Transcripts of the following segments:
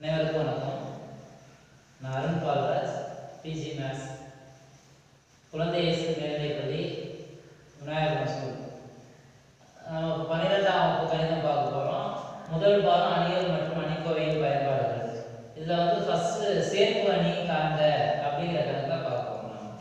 அனைவருக்கும் வணக்கம் நான் அருண் பால்ராஜ் பிஜி மேத்ஸ் குழந்தை இயேசு மேல்நிலைப்பள்ளி விநாயகர் ஸ்கூல் நம்ம பன்னிரெண்டாம் வகுப்பு கணிதம் பார்க்க போகிறோம் முதல் பாகம் அணிகள் மற்றும் அணிக்கோவையின் பயன்பாடுகள் இதில் வந்து ஃபஸ்ட்டு சேர்ப்பு அணி காண்க அப்படிங்கிற கணக்கை பார்க்க போகிறோம் நம்ம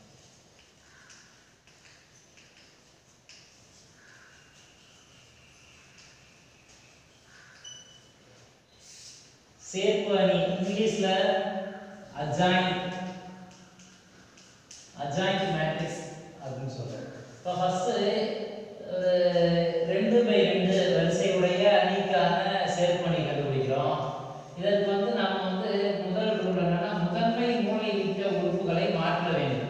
சேர்ப்பு அணி இங்கிலீஷ்ல அஜாயிண்ட் அஜாயிண்ட் மேட்ரிக்ஸ் அப்படின்னு சொல்றோம் இப்போ ஃபர்ஸ்ட் ஒரு ரெண்டு பை ரெண்டு வரிசையுடைய அணிக்கான சேர்ப்பு அணி கண்டுபிடிக்கிறோம் இதற்கு வந்து நாம வந்து முதல் ரூல் என்னன்னா முதன்மை மூலைவிட்ட உறுப்புகளை மாற்ற வேண்டும்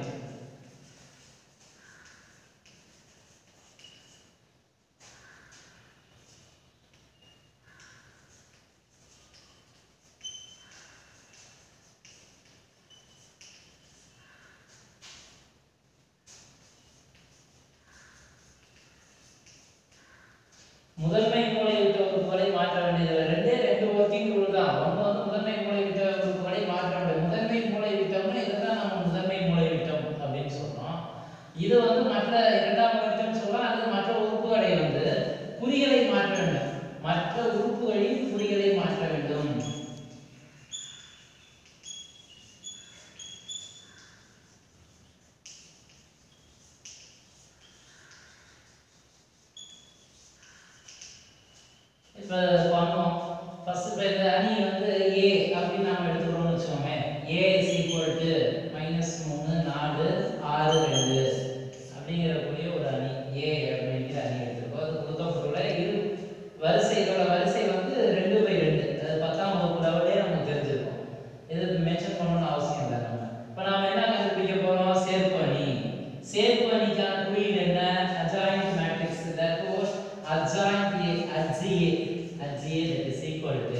முதன்மை மூலைவிட்ட உறுப்புகளை மாற்ற வேண்டியது ரெண்டே ரெண்டு ஒர்க்கிங் ரூல் தான் ஒன்று வந்து முதன்மை மூலைவிட்ட உறுப்புகளை மாற்ற வேண்டும் முதன்மை மூலைவிட்டம்னா இதுதான் நம்ம முதன்மை மூலைவிட்டம் அப்படின்னு சொல்றோம் இது வந்து மற்ற இரண்டாம் மூலைவிட்டம் சொல்லலாம் அது மற்ற உறுப்புகளை வந்து குறிகளை மாற்ற வேண்டும் மற்ற உறுப்புகளின் குறிகளை மாற்ற வேண்டும் இப்போ பண்ணோம் ஃபர்ஸ்ட் இப்போ இந்த அணி வந்து ஏ அப்படின்னு நாம எடுத்துக்கிறோம்னு வச்சுக்கோமே A is equal to minus மூணு நாலு ஆறு ரெண்டு அப்படிங்கிறக்கூடிய ஒரு அணி ஏ அப்படிங்கிற அணி எடுத்துருக்கோம் அது கொடுக்கப்பட்டுள்ள இரு வரிசை இதோட வரிசை வந்து ரெண்டு பை ரெண்டு அது பத்தாம் வகுப்பு லெவலே நமக்கு தெரிஞ்சிருக்கும் இது மென்ஷன் பண்ணணும்னு அவசியம் இல்லை நம்ம இப்போ நாம என்ன கண்டுபிடிக்க போறோம் சேர்ப்பு அணி சேர்ப்பு அணிக்கான குறியீடு என்ன adjoint matrix that was adjoint A adj A adj A that is equal to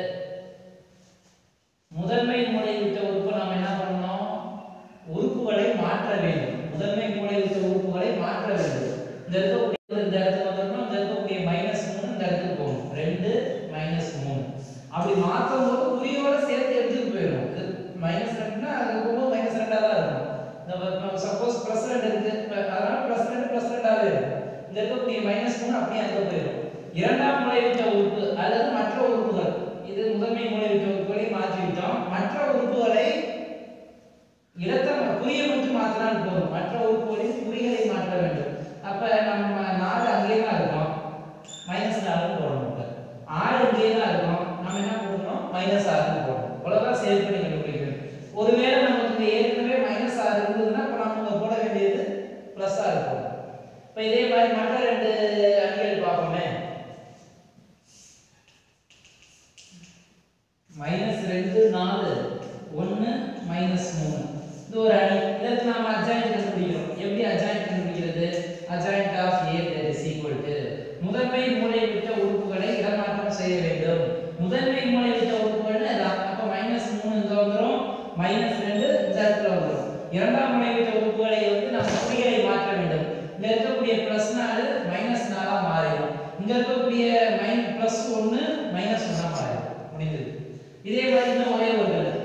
முதன்மை மூலைவிட்ட உறுப்பு நாம் என்ன பண்ணணும் உறுப்புகளை மாற்ற வேண்டும் முதன்மை மூலைவிட்ட உறுப்புகளை மாற்ற வேண்டும் இந்த இருக்கக்கூடிய இந்த இடத்துக்கு வந்துடணும் இந்த இருக்கக்கூடிய மைனஸ் மூணு இந்த இடத்துக்கு போகணும் ரெண்டு மைனஸ் மூணு அப்படி மாற்றும் போது குறியோட சேர்த்து எடுத்துட்டு போயிடும் இது மைனஸ் ரெண்டுனா அது போகும்போது மைனஸ் ரெண்டா தான் இருக்கும் இந்த சப்போஸ் ப்ளஸ் ரெண்டு இருக்கு இப்ப அதனால ப்ளஸ் ரெண்டு ப்ளஸ் ரெண்டாவே இருக்கும் இந்த இருக்கக்கூடிய மைனஸ் மூணு அப்படியே அங்க போயிடும் இரண்டாம் மூலைவிட்ட உறுப்பு அல்லது மற்ற உறுப்புகள் இது முதன்மை மூலைவிட்ட உறுப்புகளை மாற்றிவிட்டோம் மற்ற உறுப்புகளை இடத்தை ம- குறியை மட்டும் மாற்றினால் போதும் மற்ற உறுப்புகளின் குறிகளை மாற்ற வேண்டும் அப்ப நம்ம நாலு அங்கேயே தான் இருக்கும் மைனஸ் நாலு போடணும் இப்ப ஆறு இங்கேயே தான் இருக்கும் நம்ம என்ன போடணும் மைனஸ் ஆறு போடணும் இவ்வளவுதான் சேவ் பண்ணி கண்டுபிடிக்கணும் ஒருவேளை நமக்கு இங்க ஏற்கனவே மைனஸ் ஆறு இருந்ததுன்னா இப்ப நம்ம இங்க போட வேண்டியது பிளஸ் ஆறு போடணும் இப்ப இதே மாதிரி மற்ற ரெண்டு அணிகள் பார்ப்போமே மைனஸ் ரெண்டு நாலு ஒன்று மைனஸ் மூணு இது ஒரு அணி இதற்கு நாம அஜாயிண்ட் கண்டுபிடிக்கிறோம் எப்படி அஜாயிண்ட் கண்டுபிடிக்கிறது adjoint of A that is equal to முதன்மை மூலைவிட்ட உறுப்புகளை இடமாற்றம் செய்ய வேண்டும் முதன்மை மூலைவிட்ட உறுப்புகள் அதான் அப்ப மைனஸ் மூணு இங்க வந்துரும் மைனஸ் ரெண்டு இந்த இடத்துல வந்துரும் இரண்டாம் மூலைவிட்ட உறுப்புகளை வந்து நம்ம குறிகளை மாற்ற வேண்டும் இங்க இருக்கக்கூடிய பிளஸ் நாலு மைனஸ் நாலா மாறிடும் இங்க இருக்கக்கூடிய மைன் பிளஸ் ஒன்னு மைனஸ் ஒன்னா மாறிடும் முடிந்தது இதே மாதிரி இன்னும் ஒரே ஒரு கணக்கு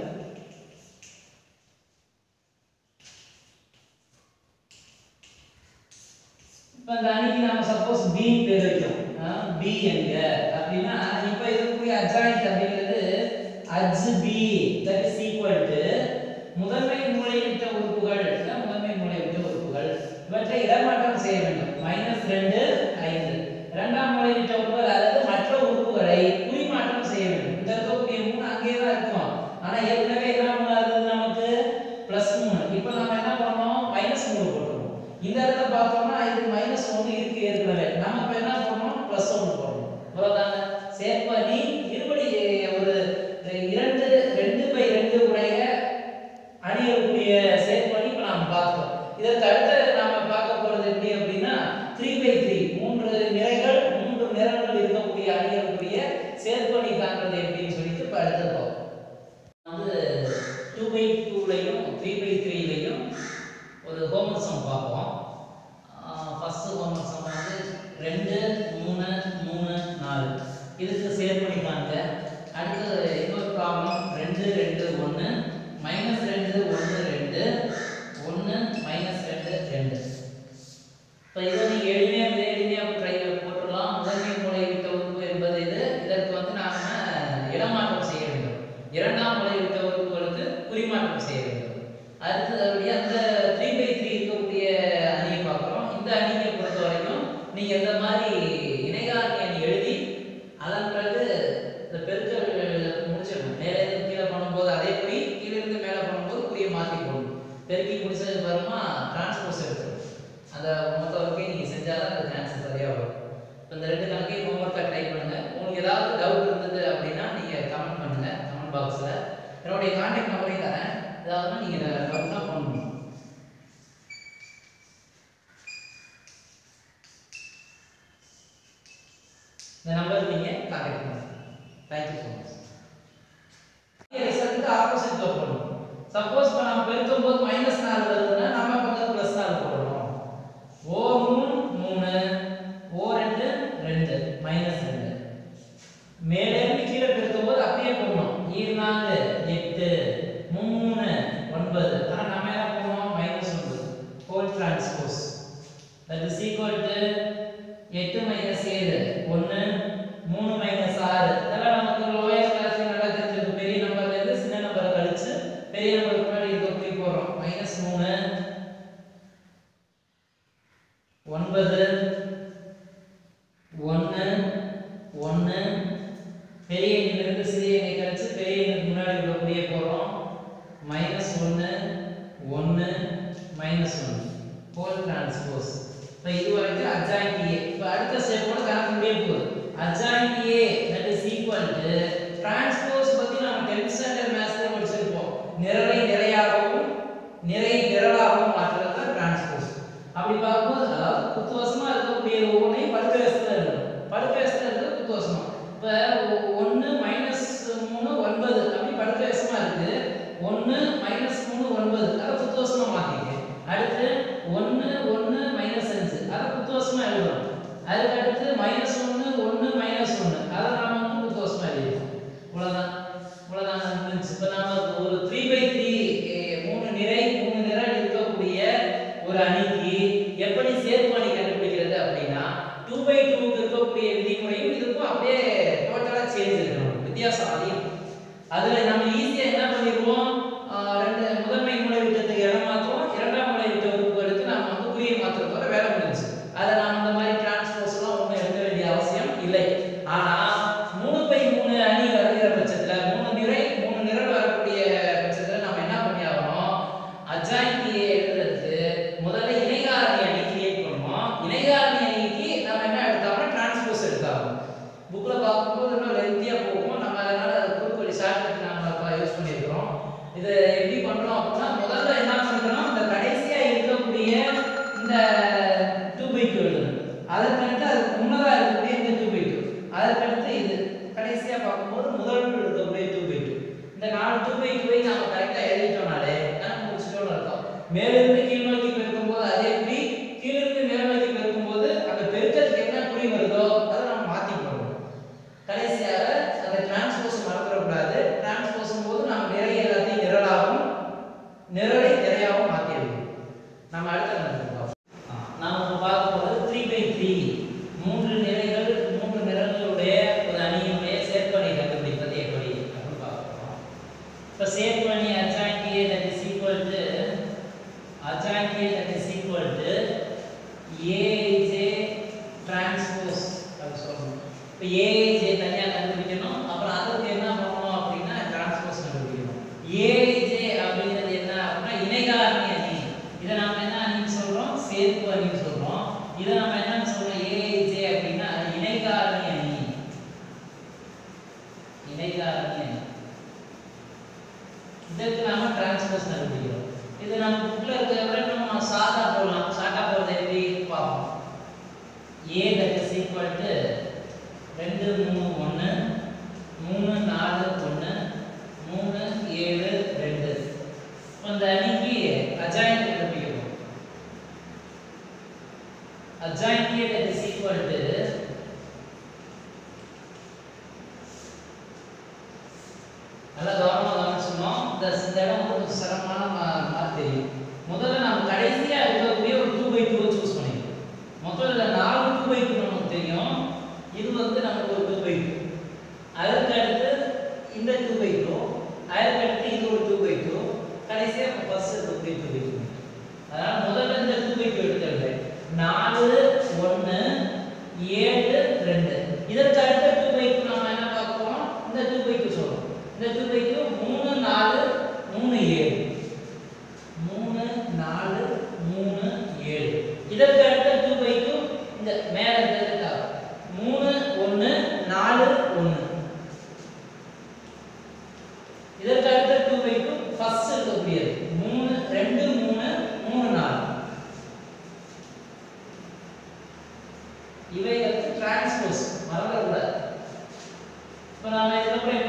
இப்ப இந்த அணிக்கு நாம சப்போஸ் பி பேர் வைக்கிறோம் பி என்க அப்படின்னா இப்ப இருக்கக்கூடிய அட்ஜாயிண்ட் அப்படிங்கிறது adj B that is equal to முதன்மை மூலைவிட்ட உறுப்புகள் இதான் முதன்மை மூலைவிட்ட உறுப்புகள் இவற்றை இடமாற்றம் செய்ய வேண்டும் மைனஸ் ரெண்டு ஐந்து இரண்டாம் மூலைவிட்ட உறுப்புகள் அதாவது மற்ற உறுப்புகளை குறிமாற்றம் செய்ய வேண்டும் இந்த இருக்கக்கூடிய மூணு அங்கேயே தான் இருக்கும் ஆனா ஏற்கனவே என்ன மூணா இருந்தது நமக்கு பிளஸ் மூணு இப்போ நம்ம என்ன பண்ணோம் மைனஸ் மூணு போட்டுருவோம் இந்த இடத்துல பார்த்தோம்னா இது மைனஸ் ஒன்று இருக்கு ஏற்கனவே நம்ம இப்போ என்ன பண்ணோம் பிளஸ் ஒன்று போடணும் இவ்வளோதாங்க சேர்ப்பணி இருபடி ஒரு இரண்டு ரெண்டு பை ரெண்டு உடைய அணியக்கூடிய சேர்ப்பணி இப்போ நாம் பார்த்தோம் இதற்கு அடுத்து நாம பார்க்க போறது எப்படி அப்படின்னா த்ரீ பை த்ரீ மூன்று நிறைகள் மூன்று நிறங்கள் இருக்கக்கூடிய அணியக்கூடிய சேர்ப்பணி காண்றது எப்படின்னு சொல்லிட்டு இப்போ அடுத்து பார்ப்போம் வந்து டூ பை டூலையும் த்ரீ பை த்ரீலையும் ஒரு ஹோம்ஒர்க் சம் பார்ப்போம் ஃபர்ஸ்ட் ஹோம்ஒர்க் சம் வந்து ரெண்டு மூணு மூணு நாலு இதுக்கு சேர்ப்பணி காண்க அடுத்து இன்னொரு ப்ராப்ளம் ரெண்டு ரெண்டு ஒன்று மைனஸ் ரெண்டு ஒன்று ரெண்டு ஒன்று மைனஸ் ரெண்டு ரெண்டு இப்போ இதை நீங்கள் எளிமையாக மிக எளிமையாக ட்ரை போட்டுடலாம் முதன்மை மூலை விட்ட உறுப்பு என்பது இது இதற்கு வந்து நாம் இடமாற்றம் செய்ய வேண்டும் இரண்டாம் மூலை விட்ட உறுப்புகளுக்கு குறிமாற்றம் செய்ய வேண்டும் அடுத்தபடியாக அந்த த்ரீ பை த்ரீ இருக்கக்கூடிய அணியை பார்க்குறோம் இந்த அணியை பொறுத்த வரைக்கும் நீங்கள் இந்த மாதிரி இணைகாரணி அணி எழுதி அதன் பிறகு இந்த பெருக்கல் முடிச்சிடணும் மேலே இருந்து கீழே பண்ணும்போது அதே குறி கீழே இருந்து மேலே பண்ணும்போது குறியை மாற்றி போடணும் பெருக்கி முடிச்சதுக்கு அப்புறமா டிரான்ஸ்போஸ் எடுத்துடும் அந்த மொத்த ஒர்க்கையும் நீங்கள் செஞ்சால் தான் அந்த ஆன்சர் சரியாக வரும் இப்போ இந்த ரெண்டு கணக்கையும் ஹோம்ஒர்க்காக ட்ரை பண்ணுங்கள் உங்களுக்கு ஏதாவது டவுட் இருந்தது அப்படின்னா நீங்கள் கமெண்ட் பண்ணுங்கள் கமெண்ட் பாக்ஸில் என்னுடைய கான்டாக்ட் நம்பரையும் தரேன் ஏதாவதுனா நீங்கள் டவுட்னா ஃபோன் பண்ணுங்க இந்த நம்பருக்கு நீங்கள் கான்டாக்ட் பண்ணுங்கள் தேங்க்யூ ஸோ மச் ரிசல்ட்டுக்கு ஆப்போசிட் போடணும் சப்போஸ் இப்போ நம்ம பெருக்கும் போது மைனஸ் நாலு வருதுன்னா நம்ம பக்கத்து ப்ளஸ் நாலு போடணும் ஓ மூணு மூணு ஓ ரெண்டு ரெண்டு மைனஸ் ரெண்டு மேலே இருந்து கீழே பெருக்கும் போது அப்படியே போடணும் ஈர் நாலு எட்டு மூணு ஒன்பது ஆனால் நம்ம என்ன பண்ணுவோம் மைனஸ் ஒன்பது whole transpose that is equal to எட்டு மைனஸ் ஏழு ஒன்று மூணு மைனஸ் ஆறு இதெல்லாம் நமக்கு லோயர் கிளாஸ்ல நல்லா தெரிஞ்சிருக்கு பெரிய நம்பர்ல இருந்து சின்ன நம்பரை கழிச்சு பெரிய நம்பருக்கு முன்னாடி இருக்க குறி போடுறோம் மைனஸ் மூணு ஒன்பது ஒன்று ஒன்று பெரிய எண்ணிலிருந்து சிறிய எண்ணை கழிச்சு பெரிய எண்ணுக்கு முன்னாடி இருக்கக்கூடிய போகிறோம் மைனஸ் ஒன்று ஒன்று மைனஸ் ஒன்று ஹோல் டிரான்ஸ்போஸ் இப்போ இது வரைக்கும் அட்ஜாயிண்ட் ஏ இப்போ அடுத்த ஸ்டெப்போட கணக்கு முடிய போகுது adjoint A that is equal to transpose பற்றி நம்ம டென்த் ஸ்டாண்டர்ட் மேத்ஸ்ல படிச்சிருப்போம் நிரலை நிறையாகவும் நிறை நிரலாகவும் மாற்றுறது தான் டிரான்ஸ்போஸ் அப்படி பார்க்கும்போது அதாவது குத்துவசமா இருக்கக்கூடிய ஒவ்வொன்றையும் படுக்க வசத்துல இருக்கணும் படுக்க வசத்துல இருக்கிறது குத்துவசமா இப்போ ஒன்று மைனஸ் மூணு ஒன்பது அப்படி படுக்க வசமா இருக்கு ஒன்று மைனஸ் மூணு ஒன்பது அதை குத்துவசமா மாத்திக்க அடுத்து ஒன்று ஒன்று மைனஸ் அஞ்சு அதை குத்துவசமா எழுதணும் அதுக்கு அடுத்து மைனஸ் ஒன்று ஒன்று மைனஸ் ஒன்று அதை நாம வந்து குத்துவசமா எழுதிடுவோம் இவ்வளோதான் இவ்வளோதான் முடிஞ்சு இப்போ நாம ஒரு த்ரீ பை த்ரீ மூணு நிறை மூணு நிறம் இருக்கக்கூடிய ஒரு அணிக்கு எப்படி சேர்ப்பு அணி கண்டுபிடிக்கிறது அப்படின்னா டூ பை டூக்கு இருக்கக்கூடிய விதிமுறையும் இதுக்கும் அப்படியே டோட்டலாக சேஞ்ச் இருக்கணும் வித்தியாசம் அதிகம் அதுல நம்ம ஈஸியா என்ன பண்ணிடுவோம் ஆஹ் ரெண்டு முதன்மை மூலை விட்டத்துக்கு இடம் மாத்துவோம் இரண்டாம் மூலை விட்ட உறுப்புகளுக்கு நாம வந்து குறியை மாத்துறதோட வேலை முடிஞ்சு அதை நாம இந்த மாதிரி டிரான்ஸ்போஸ் எல்லாம் ஒன்றும் எடுக்க வேண்டிய அவசியம் இல்லை ஆனா மூணு பை மூணு அணி வருகிற பட்சத்துல மூணு நிறை மூணு நிறம் வரக்கூடிய பட்சத்துல நம்ம என்ன பண்ணி ஆகணும் அஜாயிண்டியை எழுதுறதுக்கு முதல்ல இணைகாரணி அணி கிரியேட் பண்ணுவோம் இணைகாரணி அணிக்கு நம்ம என்ன எடுத்தாலும் டிரான்ஸ்போஸ் எடுத்தாகணும் புக்ல பார்க்கும்போது இன்னும் லென்த்தியா போகும் நம்ம அதனால அது குறுக்கு வழி ஷார்ட்கட் நம்ம யூஸ் பண்ணியிருக்கிறோம் இதை எப்படி பண்றோம் அப்படின்னா முதல்ல என்ன பண்றோம் இந்த கடைசியா இருக்கக்கூடிய இந்த டூ பை டூ எழுதணும் அதற்கடுத்து அதுக்கு முன்னதா இருக்கக்கூடிய இந்த டூ பை டூ அதற்கடுத்து இது கடைசியா பார்க்கும்போது முதல் இருக்கக்கூடிய டூ பை டூ இந்த நாலு டூ பை டூவை நாம கரெக்டா எழுதிட்டோம்னாலே கணக்கு முடிச்சிட்டோம்னு அர்த்தம் மேலிருந்து கீழ் நோக்கி பெருக்கும்போது அதே குறி கீழிருந்து மேல் நோக்கி பெருக்கும்போது அந்த பெருக்கத்துக்கு என்ன குறி வருதோ அதை நம்ம மாத்தி போடணும் கடைசியாக அந்த டிரான்ஸ்போஸ் மறந்துடக்கூடாது டிரான்ஸ்போஸ் போது நம்ம நிறை எல்லாத்தையும் நிரலாகவும் நிரலை நிறையாகவும் மாற்றிடுவோம் நம்ம அடுத்த கணக்கு பார்ப்போம் நாம் இப்போ பார்க்க போகிறது த்ரீ பை த்ரீ மூன்று நிறைகள் மூன்று நிறங்களுடைய ஒரு அணியினுடைய சேர்ப்பணி கண்டுபிடிப்பது எப்படி அப்படின்னு பார்க்குறோம் இப்போ சேர்ப்பணி அச்சாங்கி தட் இஸ் ஈக்குவல் டு அச்சாங்கி that is equal to A J transpose அப்படி சொல்லணும் இப்போ ஏஜே தனியாக கண்டுபிடிக்கணும் அப்புறம் அதுக்கு என்ன பண்ணணும் அப்படின்னா டிரான்ஸ்போஸ் கண்டுபிடிக்கணும் ஏஜே அப்படிங்கிறது என்ன அப்படின்னா இணைகாரணி அணி இதை நாம என்ன அணின்னு சொல்றோம் சேர்ப்பு அணின்னு சொல்றோம் இதை நம்ம என்னன்னு சொல்றோம் ஏஜே அப்படின்னா இணைகாரணி அணி இணைகாரணி அணி இதற்கு நாம டிரான்ஸ்போஸ் கண்டுபிடிக்கிறோம் இது நம்ம புக்ல இருக்கிறத விட நம்ம ஷார்ட்டா போடலாம் ஷார்ட்டா போறது எப்படி பார்ப்போம் A that is equal to ரெண்டு மூணு ஒன்று மூணு நாலு ஒன்று மூணு ஏழு ரெண்டு இப்போ இந்த அணிக்கு அஜாயிண்ட் கண்டுபிடிக்கணும் adjoint A that is equal to plus இந்த இடம் வந்து கொஞ்சம் சிரமமான மா- மாதிரி தெரியும் முதல்ல நம்ம கடைசியா இருக்கக்கூடிய ஒரு டூ பை டூ சூஸ் பண்ணிக்கணும் முதல்ல நாலு டூ பை டூ நமக்கு தெரியும் இது வந்து நமக்கு ஒரு டூ பை டூ அதற்கு அடுத்து இந்த டூ பை டூ அதற்கு அடுத்து இது ஒரு டூ பை டூ கடைசியா first two by two by two அதனால முதல்ல இந்த டூ பை டூ எடுத்துடுறேன் நாலு ஒன்று ஏழு ரெண்டு இதற்கு அடுத்த டூ பை டூ நம்ம என்ன பார்ப்போம் இந்த டூ பை டூ சொல்றோம் இந்த டூ பை டூ மூணு நாலு மூணு ஏழு மூணு நாலு மூணு ஏழு இதற்கு அடுத்த டூ பை டூ இந்த மேல இருக்கிறது மூணு ஒன்று நாலு ஒன்று இதற்கு அடுத்த டூ பை டூ ஃபர்ஸ்ட் இருக்கக்கூடியது மூணு ரெண்டு மூணு மூணு நாலு இவை வந்து டிரான்ஸ்போஸ் மறந்துடக்கூடாது இப்போ நாம இதுக்கப்புறம்